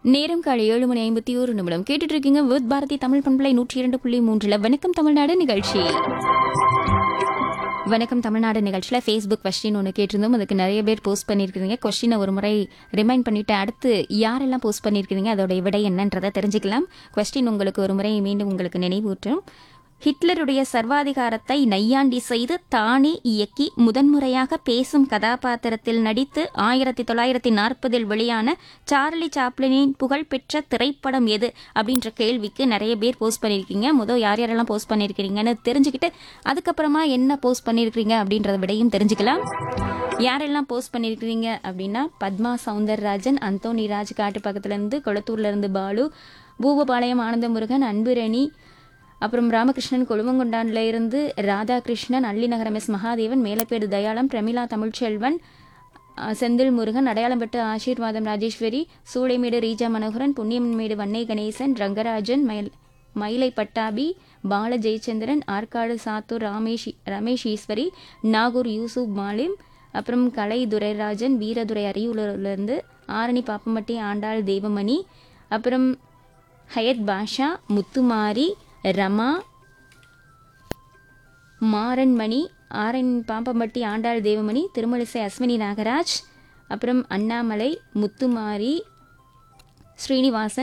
நேரம் காலை ஏழு மணி ஐம்பத்தி ஒரு நிமிடம் கேட்டுட்டு இருக்கீங்க வித் பாரதி தமிழ் பண்பலை நூற்றி இரண்டு புள்ளி மூன்றுல வணக்கம் தமிழ்நாடு நிகழ்ச்சி வணக்கம் தமிழ்நாடு நிகழ்ச்சியில் ஃபேஸ்புக் கொஸ்டின் ஒன்று கேட்டிருந்தோம் அதுக்கு நிறைய பேர் போஸ்ட் பண்ணியிருக்கிறீங்க கொஸ்டினை ஒரு முறை ரிமைண்ட் பண்ணிட்டு அடுத்து யாரெல்லாம் போஸ்ட் பண்ணியிருக்கிறீங்க அதோட விடை என்னன்றதை தெரிஞ்சுக்கலாம் கொஸ்டின் உங்களுக்கு ஒரு முறை மீண்டும் உங்களுக்கு நினைவூட்டும் ஹிட்லருடைய சர்வாதிகாரத்தை நையாண்டி செய்து தானே இயக்கி முதன்முறையாக பேசும் கதாபாத்திரத்தில் நடித்து ஆயிரத்தி தொள்ளாயிரத்தி நாற்பதில் வெளியான சார்லி சாப்ளினின் புகழ்பெற்ற திரைப்படம் எது அப்படின்ற கேள்விக்கு நிறைய பேர் போஸ்ட் பண்ணியிருக்கீங்க முதல் யார் யாரெல்லாம் போஸ்ட் பண்ணியிருக்கிறீங்கன்னு தெரிஞ்சுக்கிட்டு அதுக்கப்புறமா என்ன போஸ்ட் பண்ணியிருக்கிறீங்க அப்படின்றத விடையும் தெரிஞ்சுக்கலாம் யாரெல்லாம் போஸ்ட் பண்ணியிருக்கிறீங்க அப்படின்னா பத்மா சவுந்தரராஜன் அந்தோனி ராஜ் காட்டு பக்கத்துலேருந்து கொளத்தூர்லேருந்து பாலு பூவபாளையம் ஆனந்த முருகன் அன்புரணி அப்புறம் ராமகிருஷ்ணன் கொழுமங்குண்டான்ல இருந்து ராதாகிருஷ்ணன் அள்ளிநகரம் எஸ் மகாதேவன் மேலப்பேடு தயாளம் பிரமிளா தமிழ்ச்செல்வன் அஹ், செந்தில் முருகன் அடையாளம்பட்டு ஆசீர்வாதம் ராஜேஸ்வரி சூளைமேடு ரீஜா மனோகரன் புண்ணியம்மேடு வன்னை கணேசன் ரங்கராஜன் மயில் மயிலை பட்டாபி பால ஜெயச்சந்திரன் ஆற்காடு சாத்தூர் ராமேஷ் ரமேஷ் ஈஸ்வரி நாகூர் யூசுப் மாலிம் அப்புறம் கலை துரைராஜன் வீரதுரை அரியூரிலிருந்து ஆரணி பாப்பம்பட்டி ஆண்டாள் தேவமணி அப்புறம் ஹயத் பாஷா முத்துமாரி ரமா மாறன்மணி ஆரன் பாம்பம்பட்டி ஆண்டாள் தேவமணி திருமலிசை அஸ்வினி நாகராஜ் அப்புறம் அண்ணாமலை முத்துமாரி ஸ்ரீனிவாசன்